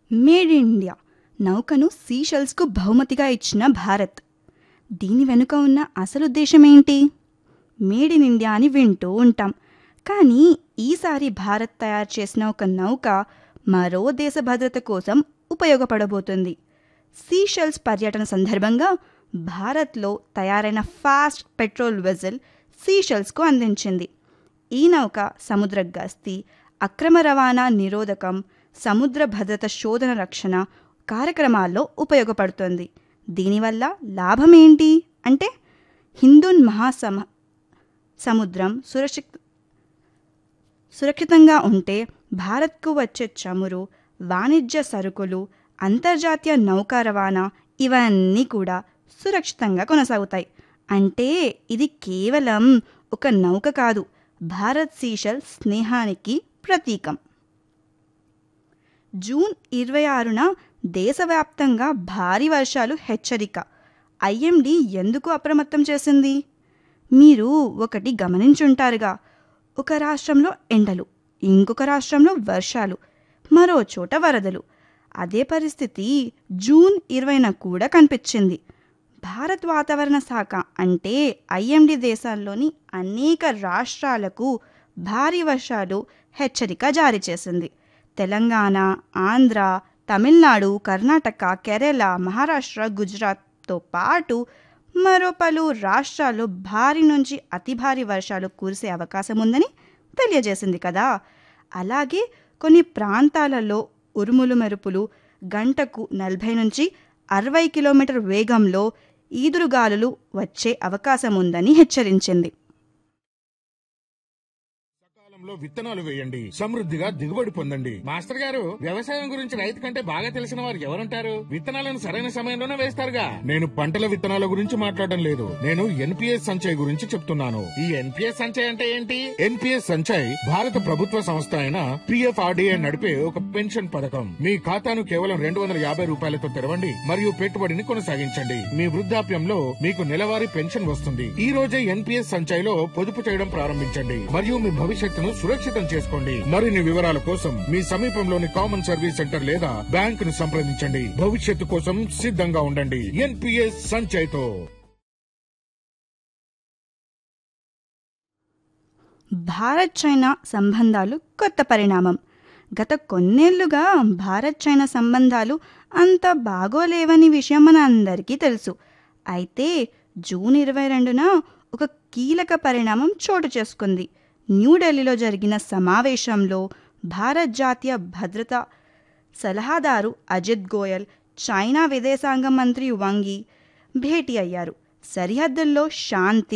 made in India నౌకను సీషెల్స్కు బహుమతిగా ఇచ్చిన భారత్ దీని వెనుక ఉన్న అసలు ఉద్దేశం ఏంటి మేడ్ ఇన్ ఇండియా అని వింటూ ఉంటాం కానీ ఈసారి భారత్ తయారు చేసిన ఒక నౌక మరో దేశ భద్రత కోసం ఉపయోగపడబోతుంది సీషెల్స్ పర్యటన సందర్భంగా భారత్లో తయారైన ఫాస్ట్ పెట్రోల్ వెజల్ సీషెల్స్కు అందించింది ఈ నౌక సముద్ర గస్తీ అక్రమ రవాణా నిరోధకం సముద్ర భద్రత శోధన రక్షణ కార్యక్రమాల్లో ఉపయోగపడుతుంది దీనివల్ల లాభం ఏంటి అంటే హిందూన్ మహాసమ సముద్రం సురక్షిత సురక్షితంగా ఉంటే భారత్కు వచ్చే చమురు వాణిజ్య సరుకులు అంతర్జాతీయ నౌకా రవాణా ఇవన్నీ కూడా సురక్షితంగా కొనసాగుతాయి అంటే ఇది కేవలం ఒక నౌక కాదు భారత్ సీషల్ స్నేహానికి ప్రతీకం జూన్ ఇరవై ఆరున దేశవ్యాప్తంగా భారీ వర్షాలు హెచ్చరిక ఐఎండి ఎందుకు అప్రమత్తం చేసింది మీరు ఒకటి గమనించుంటారుగా ఒక రాష్ట్రంలో ఎండలు ఇంకొక రాష్ట్రంలో వర్షాలు మరో చోట వరదలు అదే పరిస్థితి జూన్ ఇరవైన కూడా కనిపించింది భారత్ వాతావరణ శాఖ అంటే ఐఎండి దేశాల్లోని అనేక రాష్ట్రాలకు భారీ వర్షాలు హెచ్చరిక జారీ చేసింది తెలంగాణ ఆంధ్ర తమిళనాడు కర్ణాటక కేరళ మహారాష్ట్ర గుజరాత్తో పాటు మరో పలు రాష్ట్రాల్లో భారీ నుంచి అతి భారీ వర్షాలు కురిసే అవకాశం ఉందని తెలియజేసింది కదా అలాగే కొన్ని ప్రాంతాలలో ఉరుములు మెరుపులు గంటకు నలభై నుంచి అరవై కిలోమీటర్ వేగంలో ఈదురుగాలులు వచ్చే అవకాశం ఉందని హెచ్చరించింది సకాలంలో విత్తనాలు వేయండి సమృద్ధిగా దిగుబడి పొందండి మాస్టర్ గారు వ్యవసాయం గురించి రైతు కంటే బాగా తెలిసిన వారు ఎవరుంటారు విత్తనాలను సరైన సమయంలోనే వేస్తారుగా నేను పంటల విత్తనాల గురించి మాట్లాడడం లేదు నేను ఎన్పిఎస్ సంచయ్ గురించి చెప్తున్నాను ఈ ఎన్పిఎస్ సంచయ్ అంటే ఏంటి ఎన్పిఎస్ సంచయ్ భారత ప్రభుత్వ సంస్థ అయిన పిఎఫ్ఆర్డిఏ నడిపే ఒక పెన్షన్ పథకం మీ ఖాతాను కేవలం రెండు వందల యాభై రూపాయలతో తెరవండి మరియు పెట్టుబడిని కొనసాగించండి మీ వృద్ధాప్యంలో మీకు నెలవారీ పెన్షన్ వస్తుంది ఈ రోజే ఎన్పిఎస్ సంచయ్లో పొదుపు చేయడం ప్రారంభించండి మరియు మీ భవిష్యత్తును సురక్షితం చేసుకోండి మరిన్ని వివరాల కోసం మీ సమీపంలోని కామన్ సర్వీస్ సెంటర్ లేదా బ్యాంకును సంప్రదించండి భవిష్యత్తు కోసం సిద్ధంగా ఉండండి ఎన్పిఎస్ సంచయ్తో భారత్ చైనా సంబంధాలు కొత్త పరిణామం గత కొన్నేళ్లుగా భారత్ చైనా సంబంధాలు అంత బాగోలేవని విషయం మన అందరికీ తెలుసు అయితే జూన్ ఇరవై రెండున ఒక కీలక పరిణామం చోటు చేసుకుంది న్యూఢిల్లీలో జరిగిన సమావేశంలో భారత్ జాతీయ భద్రత సలహాదారు అజిత్ గోయల్ చైనా విదేశాంగ మంత్రి వంగి భేటీ అయ్యారు సరిహద్దుల్లో శాంతి